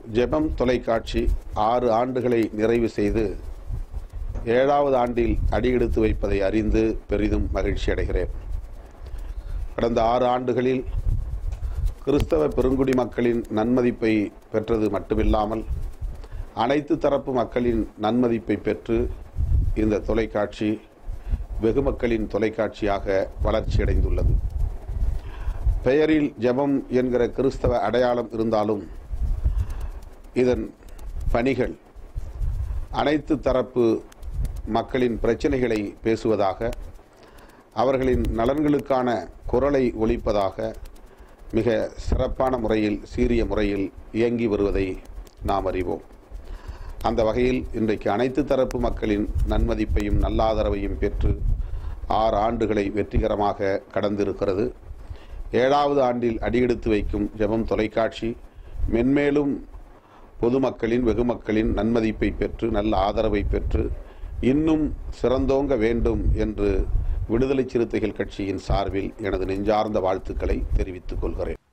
ஜெபம் தொலைக்காட்சி ஆறு ஆண்டுகளை நிறைவு செய்து ஏழாவது ஆண்டில் அடியெடுத்து வைப்பதை அறிந்து பெரிதும் மகிழ்ச்சி அடைகிறேன் கடந்த ஆறு ஆண்டுகளில் கிறிஸ்தவ பெருங்குடி மக்களின் நன்மதிப்பை பெற்றது மட்டுமில்லாமல் அனைத்து தரப்பு மக்களின் நன்மதிப்பை பெற்று இந்த தொலைக்காட்சி வெகு மக்களின் தொலைக்காட்சியாக வளர்ச்சியடைந்துள்ளது பெயரில் ஜெபம் என்கிற கிறிஸ்தவ அடையாளம் இருந்தாலும் இதன் பணிகள் அனைத்து தரப்பு மக்களின் பிரச்சனைகளை பேசுவதாக அவர்களின் நலன்களுக்கான குரலை ஒலிப்பதாக மிக சிறப்பான முறையில் சீரிய முறையில் இயங்கி வருவதை நாம் அறிவோம் அந்த வகையில் இன்றைக்கு அனைத்து தரப்பு மக்களின் நன்மதிப்பையும் நல்லாதரவையும் பெற்று ஆறு ஆண்டுகளை வெற்றிகரமாக கடந்திருக்கிறது ஏழாவது ஆண்டில் அடியெடுத்து வைக்கும் ஜெபம் தொலைக்காட்சி மென்மேலும் பொதுமக்களின் வெகுமக்களின் நன்மதிப்பை பெற்று நல்ல ஆதரவை பெற்று இன்னும் சிறந்தோங்க வேண்டும் என்று விடுதலை சிறுத்தைகள் கட்சியின் சார்பில் எனது நெஞ்சார்ந்த வாழ்த்துக்களை தெரிவித்துக் கொள்கிறேன்